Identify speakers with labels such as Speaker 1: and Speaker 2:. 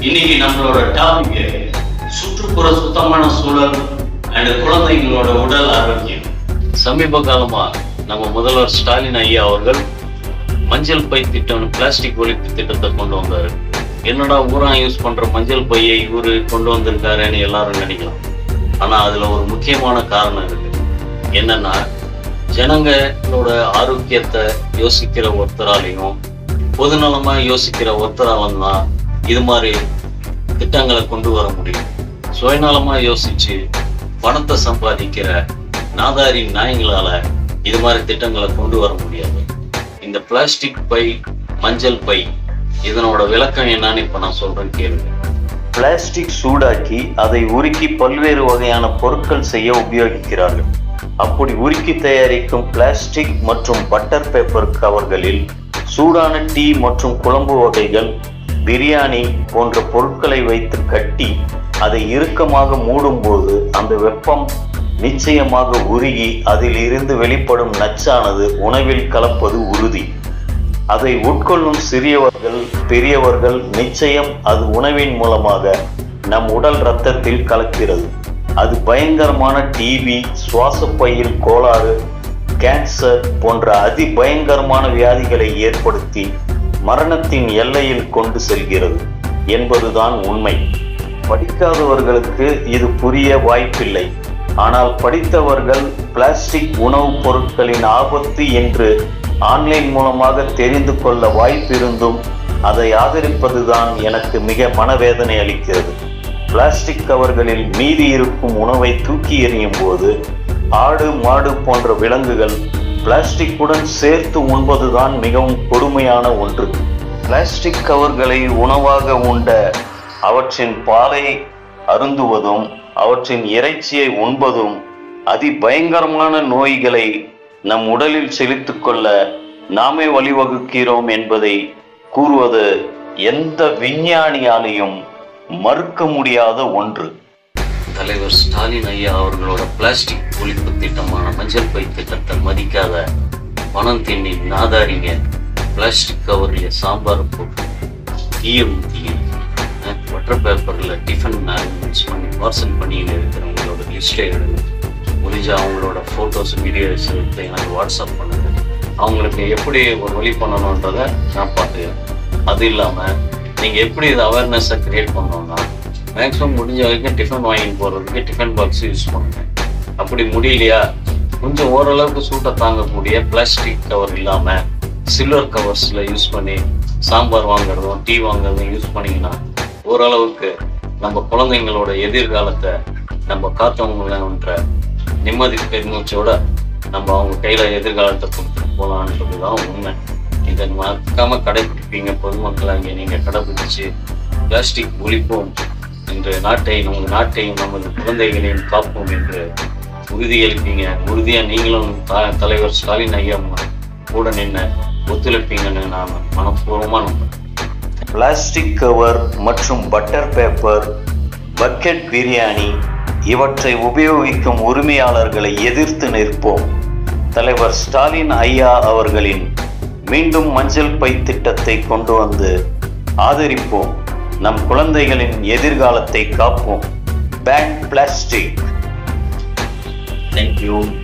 Speaker 1: இன்னைக்கு நம்மளோட டாபிக் சுற்றுப்புற சுத்தமான சூழல் அண்ட் குழந்தைங்களோட உடல் ஆரோக்கியம் சமீப காலமா நம்ம முதல்வர் ஸ்டாலின் ஐயா அவர்கள் மஞ்சள் பை திட்டம் பிளாஸ்டிக் ஒழிப்பு திட்டத்தை கொண்டு வந்தாரு என்னடா ஊரா யூஸ் பண்ற மஞ்சள் பையை இவரு கொண்டு வந்திருக்காருன்னு எல்லாரும் நினைக்கலாம் ஆனா அதுல ஒரு முக்கியமான காரணம் இருக்கு என்னன்னா ஜனங்களோட ஆரோக்கியத்தை யோசிக்கிற ஒருத்தராலையும் பொதுநலமா யோசிக்கிற ஒருத்தராலும் தான் இது மாதிரி திட்டங்களை கொண்டு வர முடியும் சுயநலமா யோசிச்சு பணத்தை சம்பாதிக்கிற நாதாரி நாய்களால இது மாதிரி திட்டங்களை கொண்டு வர முடியாது இந்த பிளாஸ்டிக் பை மஞ்சள் பை இதனோட விளக்கம் என்னன்னு இப்ப நான் சொல்றேன் கேளுங்க
Speaker 2: பிளாஸ்டிக் சூடாக்கி அதை உருக்கி பல்வேறு வகையான பொருட்கள் செய்ய உபயோகிக்கிறார்கள் அப்படி உருக்கி தயாரிக்கும் பிளாஸ்டிக் மற்றும் பட்டர் பேப்பர் கவர்களில் சூடான டீ மற்றும் குழம்பு வகைகள் பிரியாணி போன்ற பொருட்களை வைத்து கட்டி அதை இறுக்கமாக மூடும்போது அந்த வெப்பம் நிச்சயமாக உருகி அதில் இருந்து வெளிப்படும் நச்சானது உணவில் கலப்பது உறுதி அதை உட்கொள்ளும் சிறியவர்கள் பெரியவர்கள் நிச்சயம் அது உணவின் மூலமாக நம் உடல் இரத்தத்தில் கலக்கிறது அது பயங்கரமான டிபி சுவாசப்பையில் கோளாறு கேன்சர் போன்ற அதி பயங்கரமான வியாதிகளை ஏற்படுத்தி மரணத்தின் எல்லையில் கொண்டு செல்கிறது என்பதுதான் உண்மை படிக்காதவர்களுக்கு இது புரிய வாய்ப்பில்லை ஆனால் படித்தவர்கள் பிளாஸ்டிக் உணவுப் பொருட்களின் ஆபத்து என்று ஆன்லைன் மூலமாக தெரிந்து கொள்ள வாய்ப்பிருந்தும் அதை ஆதரிப்பதுதான் எனக்கு மிக மனவேதனை அளிக்கிறது பிளாஸ்டிக் கவர்களில் மீதி இருக்கும் உணவை தூக்கி எறியும் போது ஆடு மாடு போன்ற விலங்குகள் பிளாஸ்டிக்குடன் சேர்த்து உண்பதுதான் மிகவும் கொடுமையான ஒன்று பிளாஸ்டிக் கவர்களை உணவாக உண்ட அவற்றின் பாலை அருந்துவதும் அவற்றின் இறைச்சியை உண்பதும் அதி பயங்கரமான நோய்களை நம் உடலில் செலுத்திக் கொள்ள நாமே வழிவகுக்கிறோம் என்பதை கூறுவது எந்த விஞ்ஞானியாலையும் மறுக்க முடியாத ஒன்று
Speaker 1: தலைவர் ஸ்டாலின் ஐயா அவர்களோட பிளாஸ்டிக் ஒழிப்பு திட்டமான மஞ்சள் பை திட்டத்தை மதிக்காத பணம் தின்னி நாதாரிங்க பிளாஸ்டிக் கவரில் சாம்பார் போட்டு தீயம் தீயும் பட்டர் பேப்பரில் டிஃபன் அரேஞ்ச்மெண்ட்ஸ் பண்ணி பார்சல் பண்ணிட்டு இருக்கிறவங்களோட லிஸ்ட்டை எடுங்க முடிஞ்ச அவங்களோட ஃபோட்டோஸ் வீடியோஸ் எடுத்து எனக்கு வாட்ஸ்அப் பண்ணுங்க அவங்களுக்கு எப்படி ஒரு வழி பண்ணணுன்றதை நான் பார்த்துக்கிறேன் அது இல்லாமல் நீங்கள் எப்படி இது அவேர்னஸை க்ரியேட் பண்ணோம்னா மேக்ஸிமம் முடிஞ்ச வரைக்கும் டிஃபன் வாங்கிட்டு போகிறதுக்கு டிஃபன் பாக்ஸ் யூஸ் பண்ணுங்க அப்படி முடியலையா கொஞ்சம் ஓரளவுக்கு சூட்டை தாங்கக்கூடிய பிளாஸ்டிக் கவர் இல்லாமல் சில்வர் கவர்ஸில் யூஸ் பண்ணி சாம்பார் வாங்குறதும் டீ வாங்குறதும் யூஸ் பண்ணிங்கன்னா ஓரளவுக்கு நம்ம குழந்தைங்களோட எதிர்காலத்தை நம்ம காத்தவங்களன்ற நிம்மதி பெருமூச்சோட நம்ம அவங்க கையில எதிர்காலத்தை கொடுத்துட்டு போகலான்றது தான் உண்மை இதை மறக்காம கடைபிடிப்பீங்க பொதுமக்களாக நீங்க கடைபிடிச்சு பிளாஸ்டிக் ஒழிப்போம் என்று நாட்டை நம்ம நாட்டையும் நமது குழந்தைகளையும் காப்போம் என்று உறுதியளிப்பீங்க உறுதியா நீங்களும் த- தலைவர் ஸ்டாலின் ஐயா கூட நின்று ஒத்துழைப்பீங்கன்னு நான் மனப்பூர்வமா நம்புறேன்
Speaker 2: பிளாஸ்டிக் கவர் மற்றும் பட்டர் பேப்பர் பக்கெட் பிரியாணி இவற்றை உபயோகிக்கும் உரிமையாளர்களை எதிர்த்து நிற்போம் தலைவர் ஸ்டாலின் ஐயா அவர்களின் மீண்டும் மஞ்சள் பை திட்டத்தை கொண்டு வந்து ஆதரிப்போம் நம் குழந்தைகளின் எதிர்காலத்தை காப்போம் பேன் பிளாஸ்டிக்
Speaker 1: தேங்க்யூ